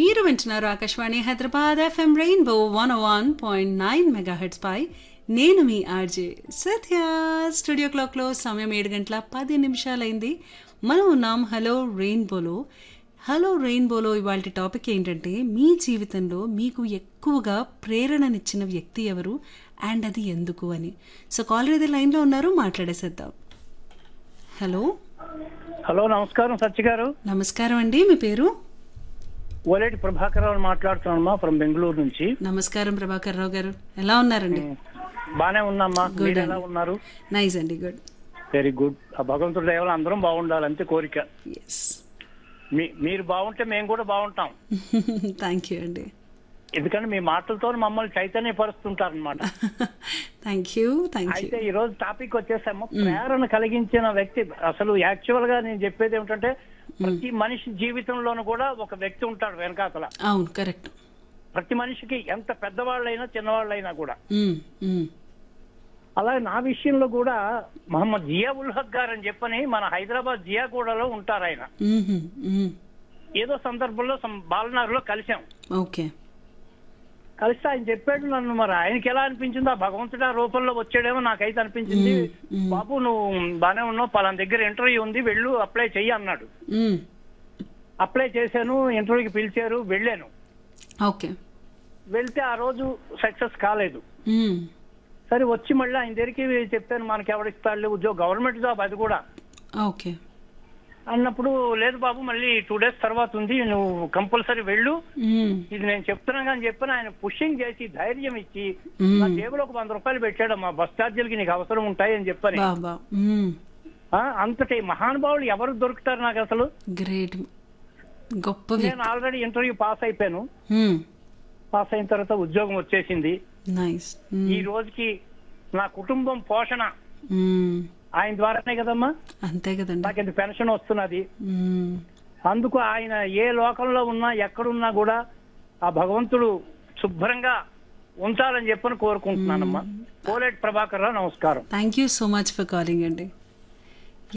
మీరు వింటున్నారు Akashvani Hyderabad FM rainbow one one point nine megahertz పై నేను మీ ఆర్జే సత్య స్టూడియో క్లాక్లో సమయం ఏడు గంటల పది నిమిషాలైంది మనం ఉన్నాం హలో రెయిన్బోలో హలో రెయిన్బోలో ఇవాళ టాపిక్ ఏంటంటే మీ జీవితంలో మీకు ఎక్కువగా ప్రేరణనిచ్చిన వ్యక్తి ఎవరు అండ్ అది ఎందుకు అని సో కాలర్ అయితే లైన్లో ఉన్నారు మాట్లాడేసేద్దాం హలో హలో నమస్కారం సత్య గారు నమస్కారం అండి మీ పేరు ఓలేటి ప్రభాకర్ రావు మాట్లాడుతున్నామ్మా ఫ్రమ్ బెంగళూరు నుంచి నమస్కారం ప్రభాకర్ రావు గారు ఎలా ఉన్నారండి బానే ఉన్నామ్మా మీరు ఎలా ఉన్నారు నైస్ అండి గుడ్ వెరీ గుడ్ ఆ భగవంతుడి దయవల్ల అందరం బాగుండాలి అంతే కోరిక ఎస్ మీ మీరు బాగుంటే మేము కూడా బాగుంటాం థ్యాంక్ యూ అండి ఎందుకంటే మీ మాటలతో మమ్మల్ని చైతన్యపరుస్తుంటారు అనమాట థ్యాంక్ యూ థ్యాంక్ యూ అయితే ఈ రోజు టాపిక్ వచ్చేసాము ప్రేరణ కలిగించిన వ్యక్తి అసలు యాక్చువల్ గా నేను చెప్పేది ఏమిటంటే ప్రతి మనిషి జీవితంలోనూ కూడా ఒక వ్యక్తి ఉంటాడు వెనకాతల అవును కరెక్ట్ ప్రతి మనిషికి ఎంత పెద్దవాళ్ళైనా చిన్నవాళ్ళైనా కూడా మ్మ్, మ్మ్. అలాగే నా విషయంలో కూడా మహమ్మద్ జియా ఉల్ హక్ గారు అని చెప్పని మన హైదరాబాద్ జియాగూడలో ఉంటారు ఆయన మ్మ్, మ్మ్. ఏదో సందర్భంలో సం- బాలనగర్లో కలిసాం ఓకే కలిస్తే ఆయన చెప్పాడు నన్ను మరి ఆయనకి ఎలా అనిపించిందో ఆ భగవంతుడు ఆ రూపంలో వచ్చాడేమో నాకైతే అనిపించింది బాబు నువ్వు బానే ఉన్నావు పలానా దగ్గర ఇంటర్వ్యూ ఉంది వెళ్ళు అప్లై చెయ్యి అన్నాడు మ్మ్. అప్లై చేశాను ఇంటర్వ్యూకి పిలిచారు వెళ్ళాను ఓకే వెళ్తే ఆ రోజు సక్సెస్ కాలేదు మ్మ్. సరే వచ్చి మళ్ళీ ఆయన దగ్గరికి చెప్పాను మనకి ఎవడిస్తాడు ఉద్యోగం గవర్నమెంట్ జాబ్ అది కూడా ఓకే అన్నప్పుడు లేదు బాబు మళ్ళీ టూ డేస్ తర్వాత ఉంది నువ్వు కంపల్సరీ వెళ్ళు మ్మ్. ఇది నేను చెప్తున్నా కానీ చెప్పిన ఆయన పుషింగ్ చేసి ధైర్యం ఇచ్చి మ్మ్. నా జేబులో ఒక వంద రూపాయలు పెట్టాడు మా బస్ ఛార్జీలకి నీకు అవసరం ఉంటాయి అని చెప్పని బాబా మ్మ్. ఆ, అంతటి మహానుభావులు ఎవరు దొరుకుతారు నాకు అసలు గ్రేట్ గొప్ప వ్యక్తి నేను ఆల్రెడీ ఇంటర్వ్యూ పాస్ అయిపోయాను మ్మ్. పాస్ అయిన తర్వాత ఉద్యోగం వచ్చేసింది నైస్ ఈ రోజుకి నా కుటుంబం పోషణ మ్మ్. ఆయన ద్వారానే కదమ్మా అంతే కదండి నాకు ఇంత పెన్షన్ వస్తున్నది మ్మ్. అందుకు ఆయన ఏ లోకంలో ఉన్నా ఎక్కడున్నా కూడా ఆ భగవంతుడు శుభ్రంగా ఉంచాలని చెప్పని కోరుకుంటున్నానమ్మా కోలేటి ప్రభాకర్ రావు నమస్కారం thank you so much for calling అండి